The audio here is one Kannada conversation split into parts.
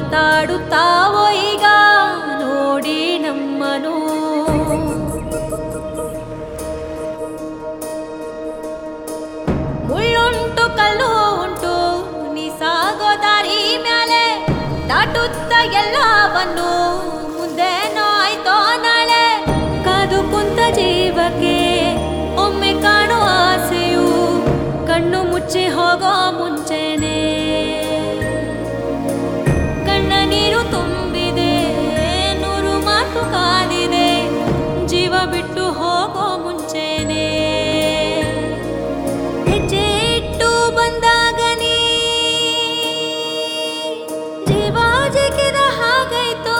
ಮಾತಾಡುತ್ತಾವೋ ಈಗ ನೋಡಿ ನಮ್ಮನು ಮುಳ್ಳುಂಟು ಕಲ್ಲು ಉಂಟು ನೀ ಸಾಗೋ ದಾರಿ ಮ್ಯಾಲೆ ದಾಟುತ್ತ ಎಲ್ಲವನ್ನು ಮುಂದೆ ನೋಯ್ತೋ ನಾಳೆ ಕಾದು ಕುಂತ ಜೀವಕ್ಕೆ ಒಮ್ಮೆ ಕಾಣೋ ಆಸೆಯು ಕಣ್ಣು ಮುಚ್ಚಿ ಹೋಗೋ ಮುಂಚೆನೆ ಕಣ್ಣ ನೀರು ತುಂಬಿದೆ ನೂರು ಮಾತು ಕಾದಿದೆ ಜೀವ ಬಿಟ್ಟು ಹೋಗೋ ಮುಂಚೆನೆ ಹೆಜ್ಜೆ ಇಟ್ಟು ಬಂದಾಗ ನೀ ಜೀವ ಜಿಗಿದ ಹಾಗೈತೋ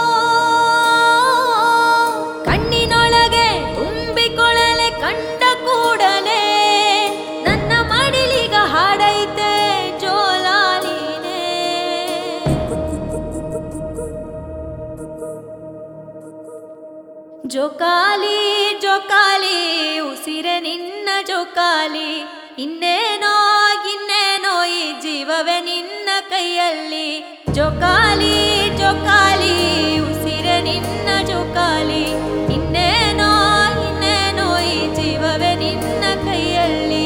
ಕಣ್ಣಿನೊಳಗೆ ತುಂಬಿಕೊಳ್ಳಲೆ ಕಂಡ ಕೂಡಲೇ ನನ್ನ ಮಡಿಲಿಗ ಹಾಡೈತೆ ಜೋಲಾಲಿನೇ ಜೋಕಾಲಿ ಜೋಕಾಲಿ ಉಸಿರೆ ನಿನ್ನ ಜೋಕಾಲಿ ಇನ್ನೇನೋ ಇನ್ನೇನೋ ಈ ಜೀವವೇ ನಿನ್ನ ಕೈಯಲ್ಲಿ ಜೋಕಾಲಿ ಜೋಕಾಲಿ ಉಸಿರೆ ನಿನ್ನ ಜೋಕಾಲಿ ಇನ್ನೇನೋ ಇನ್ನೇನೋ ಈ ಜೀವವೇ ನಿನ್ನ ಕೈಯಲ್ಲಿ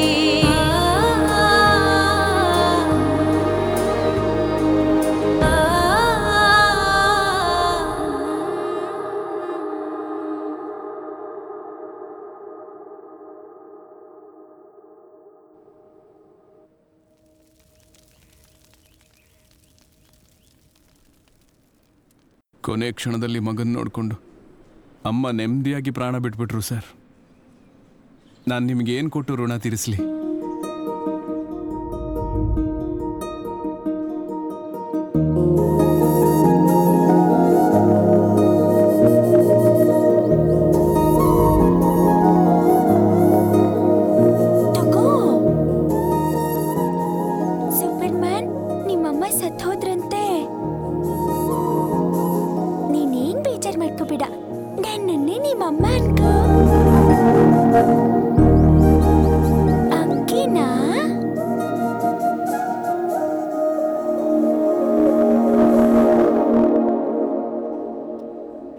ಕೊನೆ ಕ್ಷಣದಲ್ಲಿ ಮಗನ್ ನೋಡಿಕೊಂಡು ಅಮ್ಮ ನೆಮ್ಮದಿಯಾಗಿ ಪ್ರಾಣ ಬಿಟ್ಬಿಟ್ರು ಸರ್ ನಾನು ನಿಮ್ಗೆ ಏನು ಕೊಟ್ಟು ಋಣ ತೀರಿಸಲಿ